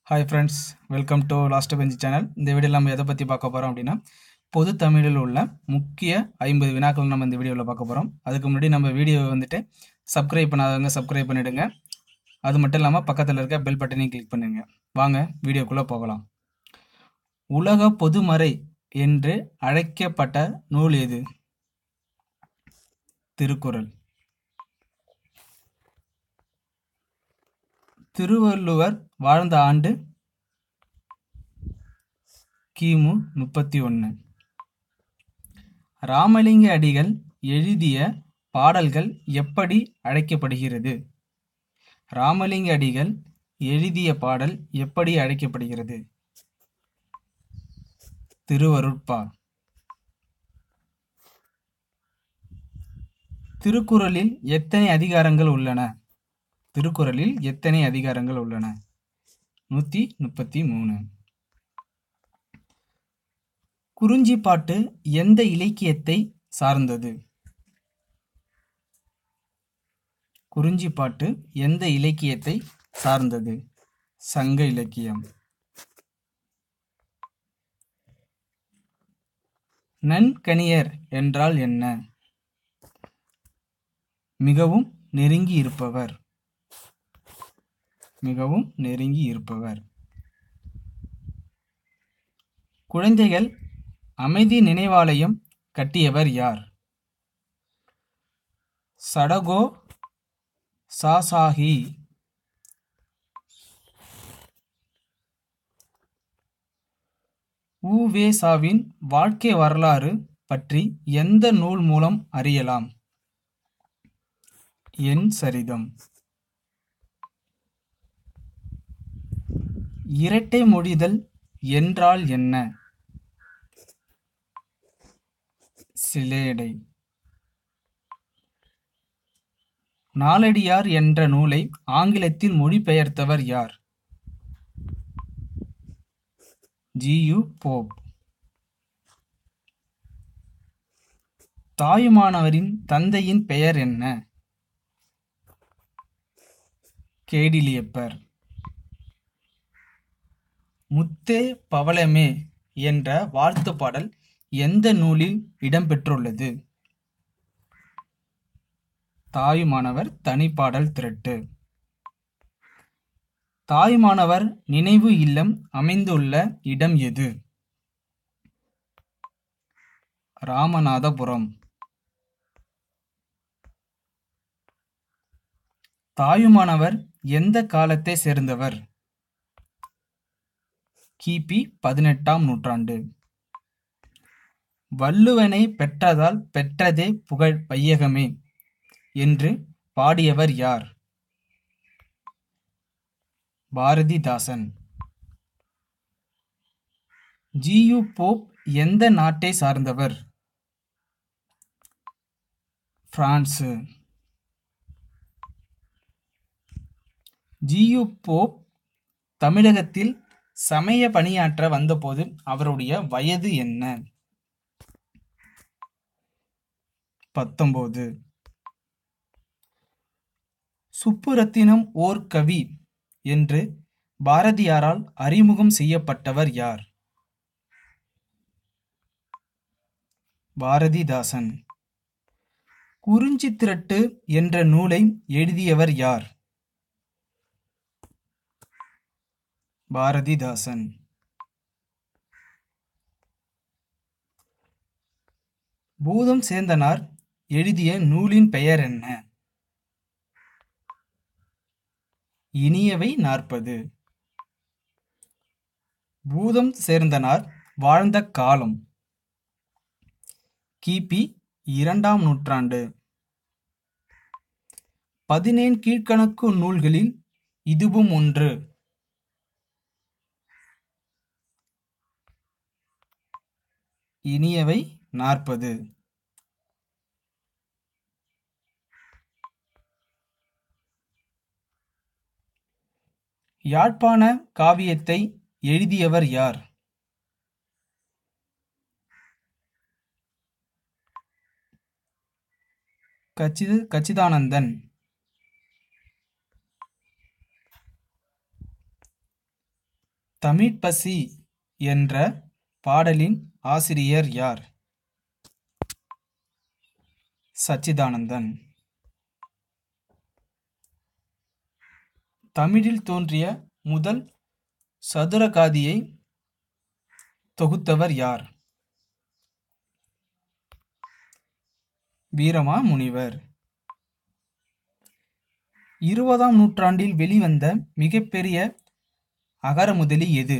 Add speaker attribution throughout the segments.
Speaker 1: hi friends welcome to last bench channel இந்த வீடியோவில் நம்ம எதை பற்றி பார்க்க போகிறோம் அப்படின்னா பொது தமிழில் உள்ள முக்கிய ஐம்பது வினாக்கள் நம்ம இந்த வீடியோவில் பார்க்க போகிறோம் அதுக்கு முன்னாடி நம்ம வீடியோவை வந்துட்டு சப்ஸ்கிரைப் பண்ணாதவங்க சப்ஸ்கிரைப் பண்ணிடுங்க அது மட்டும் இல்லாமல் பக்கத்தில் இருக்க பெல் பட்டனையும் கிளிக் பண்ணுங்க வாங்க வீடியோக்குள்ளே போகலாம் உலக பொதுமறை என்று அழைக்கப்பட்ட நூல் எது திருக்குறள் திருவள்ளுவர் வாழ்ந்த ஆண்டு கிமு முப்பத்தி ஒன்று ராமலிங்க அடிகள் எழுதிய பாடல்கள் எப்படி அழைக்கப்படுகிறது ராமலிங்க அடிகள் எழுதிய பாடல் எப்படி அழைக்கப்படுகிறது திருவருட்பா திருக்குறளில் எத்தனை அதிகாரங்கள் உள்ளன திருக்குறளில் எத்தனை அதிகாரங்கள் உள்ளன நூத்தி முப்பத்தி மூணு குறிஞ்சிப்பாட்டு எந்த இலக்கியத்தை சார்ந்தது குறிஞ்சிப்பாட்டு எந்த இலக்கியத்தை சார்ந்தது சங்க இலக்கியம் நன்கணியர் என்றால் என்ன மிகவும் நெருங்கி இருப்பவர் மிகவும் நெருங்கி இருப்பவர் குழந்தைகள் அமைதி நினைவாலயம் கட்டியவர் யார் சடகோ சாசாஹி உவேசாவின் வாழ்க்கை வரலாறு பற்றி எந்த நூல் மூலம் அறியலாம் என் சரிதம் இரட்டை மொழிதல் என்றால் என்ன சிலேடை நாலடியார் என்ற நூலை ஆங்கிலத்தில் மொழிபெயர்த்தவர் யார் ஜியு போப் தாயுமானவரின் தந்தையின் பெயர் என்ன கேடிலியப்பர் முத்தே பவளமே என்ற வாழ்த்து பாடல் எந்த நூலில் இடம்பெற்றுள்ளது தாயுமானவர் தனிப்பாடல் திரட்டு தாயுமானவர் நினைவு இல்லம் அமைந்துள்ள இடம் எது ராமநாதபுரம் தாயுமானவர் எந்த காலத்தை சேர்ந்தவர் கிபி பதினெட்டாம் நூற்றாண்டு வள்ளுவனை பெற்றதால் பெற்றதே புகழ் வையகமே என்று பாடியவர் யார் பாரதிதாசன் ஜியு போப் எந்த நாட்டை சார்ந்தவர் பிரான்சு ஜியு போப் தமிழகத்தில் சமய பணியாற்ற வந்தபோது அவருடைய வயது என்ன பத்தொன்பது சுப்புரத்தினம் ஓர் கவி என்று பாரதியாரால் அறிமுகம் செய்யப்பட்டவர் யார் பாரதிதாசன் குறிஞ்சித்திரட்டு என்ற நூலை எழுதியவர் யார் பாரதிதாசன் பூதம் சேந்தனார் எழுதிய நூலின் பெயர் என்ன இனியவை நாற்பது பூதம் சேர்ந்தனார் வாழ்ந்த காலம் கிபி இரண்டாம் நூற்றாண்டு பதினேன் கீழ்கணக்கு நூல்களில் இதுவும் ஒன்று இனியவை நாற்பது யாழ்ப்பாண காவியத்தை எழுதியவர் யார் கச்சிது கச்சிதானந்தன் தமிழ்ப்பசி என்ற பாடலின் ஆசிரியர் யார் சச்சிதானந்தன் தமிழில் தோன்றிய முதல் சதுரகாதியை தொகுத்தவர் யார் வீரமா முனிவர் இருபதாம் நூற்றாண்டில் வெளிவந்த மிகப்பெரிய அகரமுதலி எது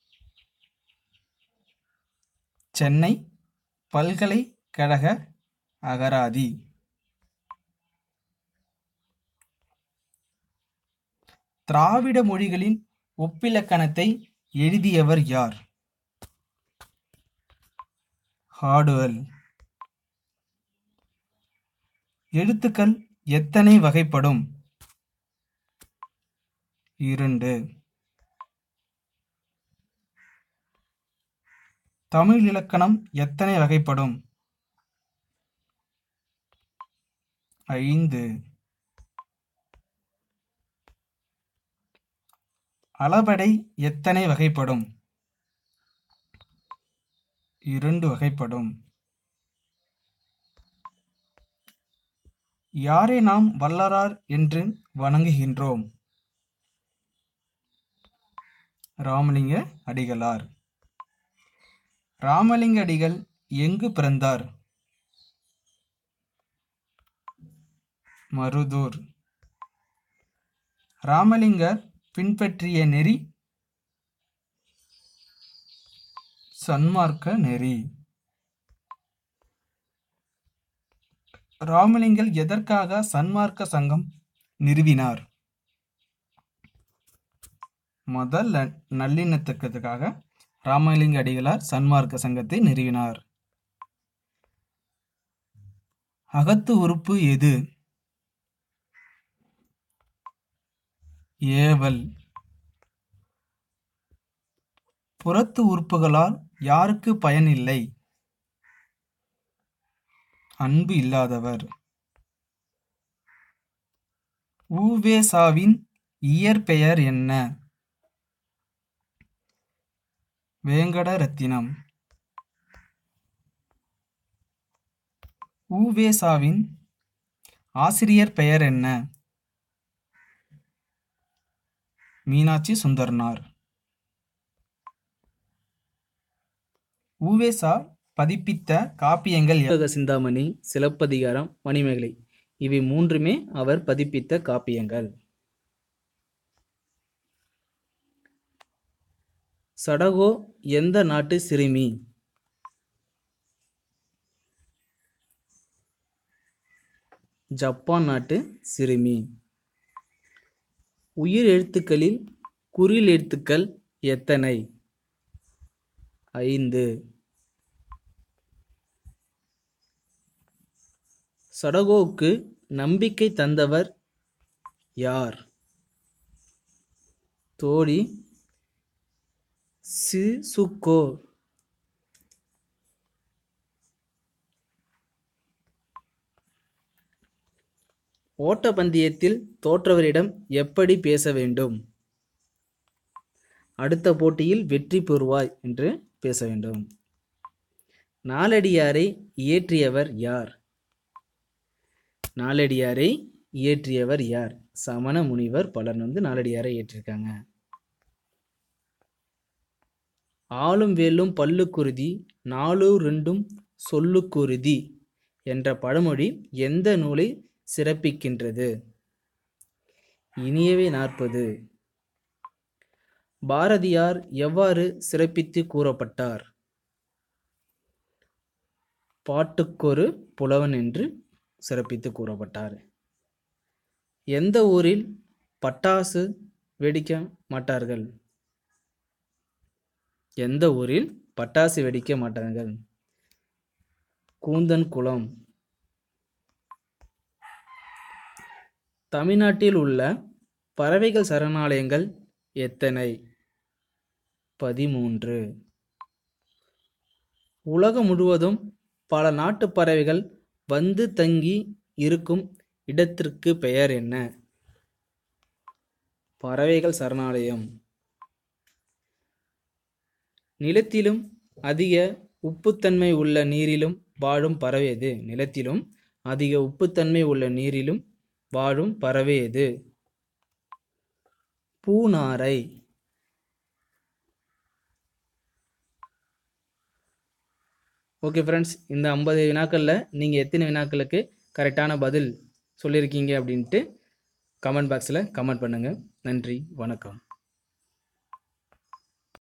Speaker 1: சென்னை பல்கலைக்கழக அகராதி திராவிட மொழிகளின் ஒப்பிலக்கணத்தை எழுதியவர் யார் ஹார்டுவெல் எழுத்துக்கள் எத்தனை வகைப்படும் இரண்டு தமிழ் இலக்கணம் எத்தனை வகைப்படும் ஐந்து அளபடை எத்தனை வகைப்படும் இரண்டு வகைப்படும் யாரை நாம் வல்லரார் என்று வணங்குகின்றோம் ராமலிங்க அடிகளார் ராமலிங்க அடிகள் எங்கு பிறந்தார் மருதூர் ராமலிங்கர் பின்பற்றிய நெறி சன்மார்க்க நெறி ராமலிங்கர் எதற்காக சன்மார்க்க சங்கம் நிறுவினார் முதல் நல்லிணத்துக்கத்துக்காக ராமலிங்க அடிகளார் சன்மார்க்க சங்கத்தை நிறுவினார் அகத்து உறுப்பு எது ஏவல் புறத்து உறுப்புகளால் யாருக்கு பயன் இல்லை அன்பு இல்லாதவர் ஊவேசாவின் இயற்பெயர் என்ன வேங்கடரத்தினம் ஊவேசாவின் ஆசிரியர் பெயர் என்ன மீனாட்சி சுந்தர்னார் ஊவேசா பதிப்பித்த காப்பியங்கள்
Speaker 2: புத்தக சிந்தாமணி சிலப்பதிகாரம் மணிமேகலை இவை மூன்றுமே அவர் பதிப்பித்த காப்பியங்கள் சடகோ எந்த நாட்டு சிறுமி ஜப்பான் நாட்டு சிறுமி உயிர் எழுத்துக்களில் குறில் எழுத்துக்கள் எத்தனை ஐந்து சடகோவுக்கு நம்பிக்கை தந்தவர் யார் தோழி சிசுகோ ஓட்டப்பந்தயத்தில் தோற்றவரிடம் எப்படி பேச வேண்டும் அடுத்த போட்டியில் வெற்றி பெறுவாய் என்று பேச வேண்டும் நாலடியாரை இயற்றியவர் யார் நாலடியாரை இயற்றியவர் யார் சமண முனிவர் பலர் வந்து நாலடியாரை இயற்றிருக்காங்க ஆளும் வேலும் பல்லுக்குருதி நாலு ரெண்டும் சொல்லுக்குருதி என்ற பழமொழி எந்த நூலை சிறப்பிக்கின்றது இனியவே நாற்பது பாரதியார் எவ்வாறு சிறப்பித்து கூறப்பட்டார் பாட்டுக்கொரு புலவன் என்று சிறப்பித்து கூறப்பட்டார் எந்த ஊரில் பட்டாசு வெடிக்க மாட்டார்கள் எந்த ஊரில் பட்டாசு வெடிக்க மாட்டார்கள் கூந்தன் குளம் தமிழ்நாட்டில் உள்ள பறவைகள் சரணாலயங்கள் எத்தனை பதிமூன்று உலகம் முழுவதும் பல நாட்டு பறவைகள் வந்து தங்கி இருக்கும் இடத்திற்கு பெயர் என்ன பறவைகள் சரணாலயம் நிலத்திலும் அதிக உப்புத்தன்மை உள்ள நீரிலும் வாழும் பறவை எது நிலத்திலும் அதிக உப்புத்தன்மை உள்ள நீரிலும் வாழும் பறவை எது பூநாரை ஓகே ஃப்ரெண்ட்ஸ் இந்த ஐம்பது வினாக்களில் நீங்கள் எத்தனை வினாக்களுக்கு கரெக்டான பதில் சொல்லியிருக்கீங்க அப்படின்ட்டு கமெண்ட் பாக்ஸில் கமெண்ட் பண்ணுங்கள் நன்றி வணக்கம்